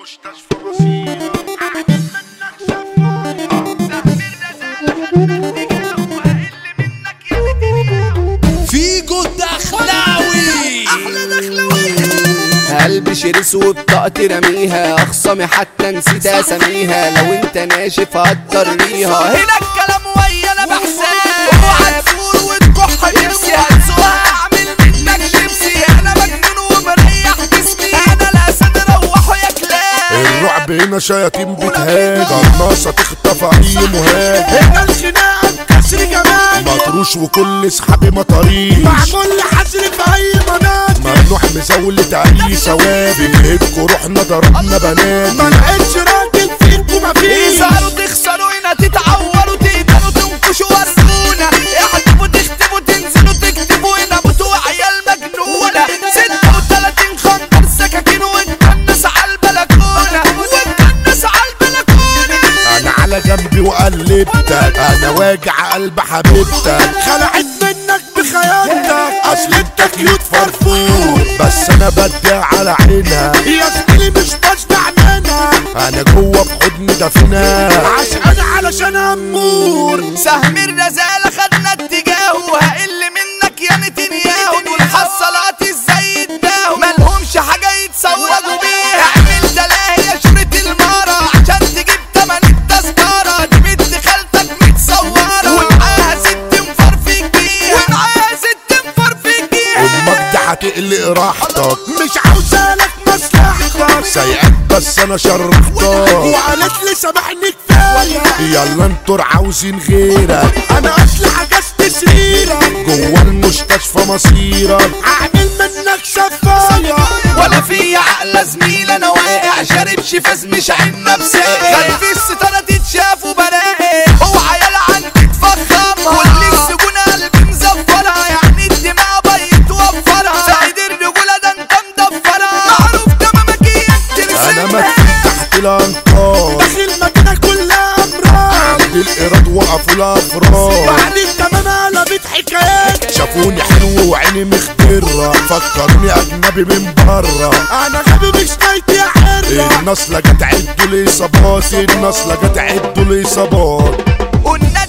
مستشفى بسيط فيجو الدخلاوي قلبي شرس وبطاقتي رميها اخصامي حتى نسيت اساميها لو انت ناشف هتطريها هنا الكلام ويا انا بحساب اوعى تفور وتكح نفسي هتسوقها اعمل منك شيبسي انا مجنون ومريح جسمي انا الاسد روحوا يا كلاب الرعب هنا شياطين بتهاج قناصة تخطف اي مهاجم هنا الخناقة بكسر جمال مطروش وكل اصحابي مطاريش مع كل حزر في اي مناطق ممنوع مزاولة اي ثواب بنهدكوا روحنا ضربنا بنات ما لقيتش راجل فيكم مفيش يسهروا تخسروا هنا تتعوروا تقدروا تنكشوا ورسونا احتفوا تختفوا تنزلوا تكتبوا هنا موتوا عيال مجنونة 36 خنجر سكاكين واتكنس على البلكونة واتكنس على البلكونة انا على جنبي وقلبتك انا واجع قلب حبيبتك خلعت منك بخيالتك اصل انت كيوت فرفور بس انا بدي على عينها يا زميلي مش بشبع منها انا جوه بحضن دفنها عشان علشان امور سهم الرزالة خدنا اتجاهه هقل منك يا نتنياهو دول حصلات ازاي اداهو ملهمش حاجة يتسوقوا بيها اعمل دلاهي يا شورة المارة عشان تجيب تمن التذكرة دي بنت خالتك متصورة ومعاها ست مفرفك بيها ومعاها ست مفرفك بيها امك دي هتقلق راحتك مش عاوزالك مصلحتك سايقك بس انا شرحتك وقالت لي سامحني كفايه يلا انتوا عاوزين غيرك انا اصل حجزت سريرك جوه المستشفى مصيرك اعمل منك شفايه ولا في عقل زميل انا واقع شارب شفاز مش عين نفسي خلف الستارة تتشاف وبلاقي هو عيال عندي تفخم كل السجون قلبي مزفرها يعني الدماء بيت توفرها سعيد الرجولة ده انت مدفرها معروف تمامك ايه انا مدفون تحت الانقاض داخل مدينه كلها امراض عند الاراد وقفوا الافراد بعد التمام قلبت حكايات شافوني حلو وعيني مخضرة فكروني اجنبي من بره انا غبي مش نايت يا حرة النصلة جت عدوا الاصابات النصلة جت عدوا الاصابات قلنا